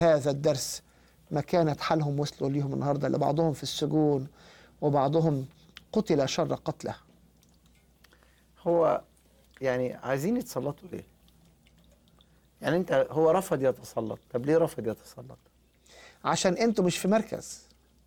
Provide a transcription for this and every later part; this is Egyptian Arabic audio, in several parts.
هذا الدرس ما كانت حالهم وصلوا ليهم النهارده اللي بعضهم في السجون وبعضهم قتل شر قتله هو يعني عايزين يتسلطوا ليه؟ يعني انت هو رفض يتسلط طب ليه رفض يتسلط؟ عشان انتوا مش في مركز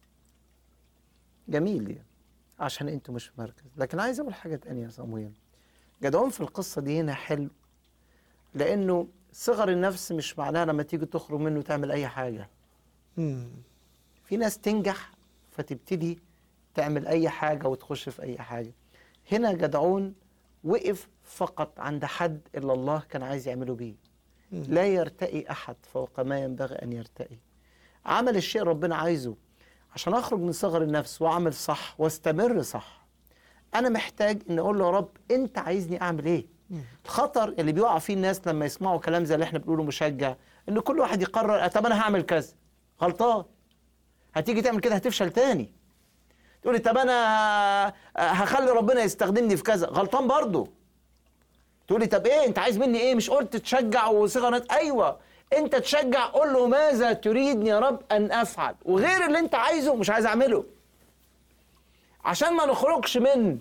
جميل يعني عشان انتوا مش في مركز لكن عايز اقول حاجه تانية يا صمويل جدعون في القصه دي هنا حلو لانه صغر النفس مش معناها لما تيجي تخرج منه تعمل اي حاجه مم. في ناس تنجح فتبتدي تعمل اي حاجه وتخش في اي حاجه هنا جدعون وقف فقط عند حد اللي الله كان عايز يعمله بيه لا يرتقي احد فوق ما ينبغي ان يرتقي عمل الشيء ربنا عايزه عشان اخرج من صغر النفس واعمل صح واستمر صح انا محتاج ان اقول له يا رب انت عايزني اعمل ايه الخطر اللي بيقع فيه الناس لما يسمعوا كلام زي اللي احنا بنقوله مشجع ان كل واحد يقرر طب انا هعمل كذا غلطان هتيجي تعمل كده هتفشل تاني تقولي طب انا هخلي ربنا يستخدمني في كذا غلطان برضه تقولي طب ايه انت عايز مني ايه مش قلت تشجع وصغر ايوه انت تشجع قول له ماذا تريدني يا رب ان افعل وغير اللي انت عايزه مش عايز اعمله عشان ما نخرجش من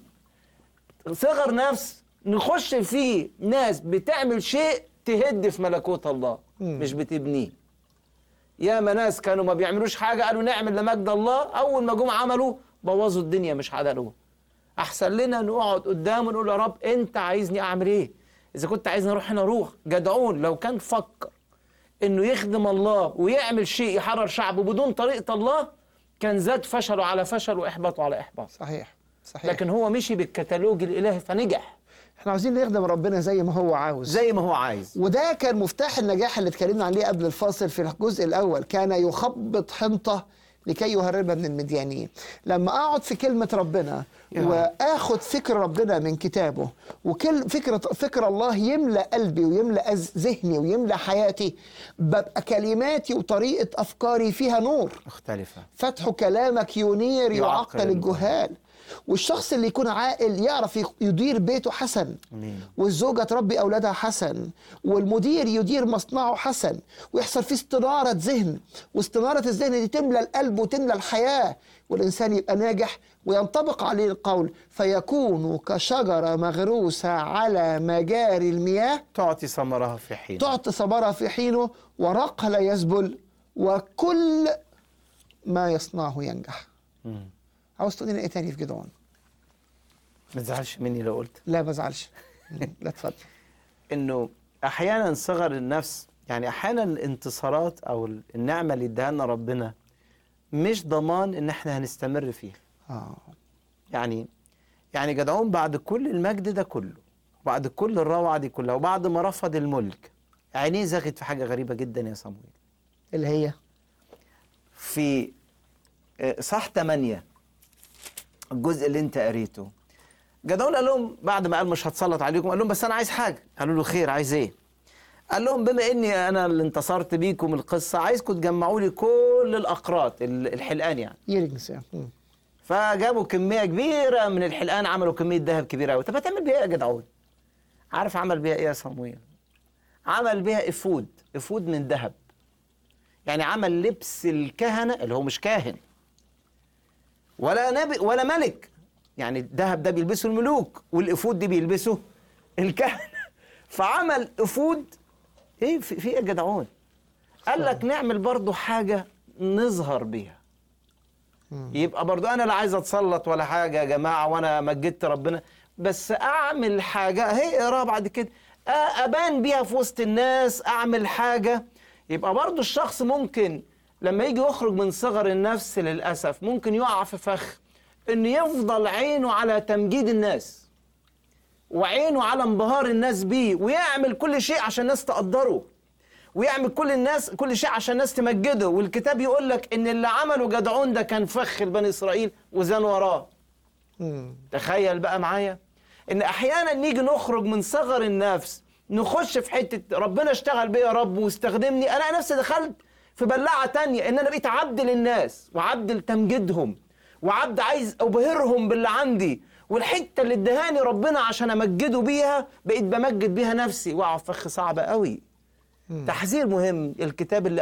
صغر نفس نخش في ناس بتعمل شيء تهد في ملكوت الله مم. مش بتبنيه ياما ناس كانوا ما بيعملوش حاجه قالوا نعمل لمجد الله اول ما جم عملوا بوظوا الدنيا مش عدلوها احسن لنا نقعد قدامه ونقول يا رب انت عايزني اعمل ايه اذا كنت عايزني اروح هنا اروح جدعون لو كان فكر انه يخدم الله ويعمل شيء يحرر شعبه بدون طريقه الله كان زاد فشله على فشل واحباطه على احباط صحيح صحيح لكن هو مشي بالكتالوج الالهي فنجح احنا عاوزين نخدم ربنا زي ما هو عاوز زي ما هو عايز وده كان مفتاح النجاح اللي اتكلمنا عليه قبل الفاصل في الجزء الاول كان يخبط حنطه لكي يهربها من المديانين لما اقعد في كلمه ربنا يا. واخد فكر ربنا من كتابه وكل فكره فكر الله يملا قلبي ويملا أز- ذهني ويملا حياتي ببقى كلماتي وطريقه افكاري فيها نور مختلفه فتح كلامك ينير يعقل يعقل الجهال والشخص اللي يكون عاقل يعرف يخ- يدير بيته حسن امين والزوجة تربي أولادها حسن والمدير يدير مصنعه حسن ويحصل فيه استنارة ذهن واستنارة الذهن دي تملى القلب وتملى الحياة والإنسان يبقى ناجح وينطبق عليه القول فيكون كشجرة مغروسة على مجاري المياه تعطي ثمرها في حين تعطي ثمرها في حينه ورقها لا يذبل وكل ما يصنعه ينجح مم. عاوز تقول لنا ايه تاني في جدعون ما تزعلش مني لو قلت لا ما ازعلش لا اتفضل انه احيانا صغر النفس يعني احيانا الانتصارات او النعمه اللي اداها لنا ربنا مش ضمان ان احنا هنستمر فيها اه يعني يعني جدعون بعد كل المجد ده كله بعد كل الروعه دي كلها وبعد ما رفض الملك عينيه زغت في حاجه غريبه جدا يا صمويل اللي هي في آه، صح 8 الجزء اللي انت قريته جدعون قال لهم بعد ما قال مش هتسلط عليكم قال لهم بس انا عايز حاجه قالوا له خير عايز ايه قال لهم بما اني انا اللي انتصرت بيكم القصه عايزكم تجمعوا لي كل الاقراط ال- الحلقان يعني يرجس يعني مم. فجابوا كميه كبيره من الحلقان عملوا كميه ذهب كبيره قوي طب هتعمل بيها ايه يا جدعون عارف عمل بيها ايه يا صمويل عمل بيها افود افود من ذهب يعني عمل لبس الكهنه اللي هو مش كاهن ولا نبي ولا ملك يعني الذهب ده بيلبسه الملوك والافود دي بيلبسه الكهنه فعمل افود ايه في, في ايه يا جدعون قال لك نعمل برضو حاجه نظهر بيها يبقى برضو انا لا عايز اتسلط ولا حاجه يا جماعه وانا مجدت ربنا بس اعمل حاجه هي اقراها بعد كده أ- ابان بيها في وسط الناس اعمل حاجه يبقى برضو الشخص ممكن لما يجي يخرج من صغر النفس للاسف ممكن يقع في فخ انه يفضل عينه على تمجيد الناس وعينه على انبهار الناس بيه ويعمل كل شيء عشان الناس تقدره ويعمل كل الناس كل شيء عشان الناس تمجده والكتاب يقول لك ان اللي عمله جدعون ده كان فخ لبني اسرائيل وزان وراه مم. تخيل بقى معايا ان احيانا نيجي نخرج من صغر النفس نخش في حته ربنا اشتغل بيا يا رب واستخدمني انا نفسي دخلت في بلاعه تانية ان انا بقيت عبد للناس وعبد لتمجيدهم وعبد عايز ابهرهم باللي عندي والحته اللي ادهاني ربنا عشان امجده بيها بقيت بمجد بيها نفسي واقع في فخ صعب قوي تحذير مهم الكتاب اللي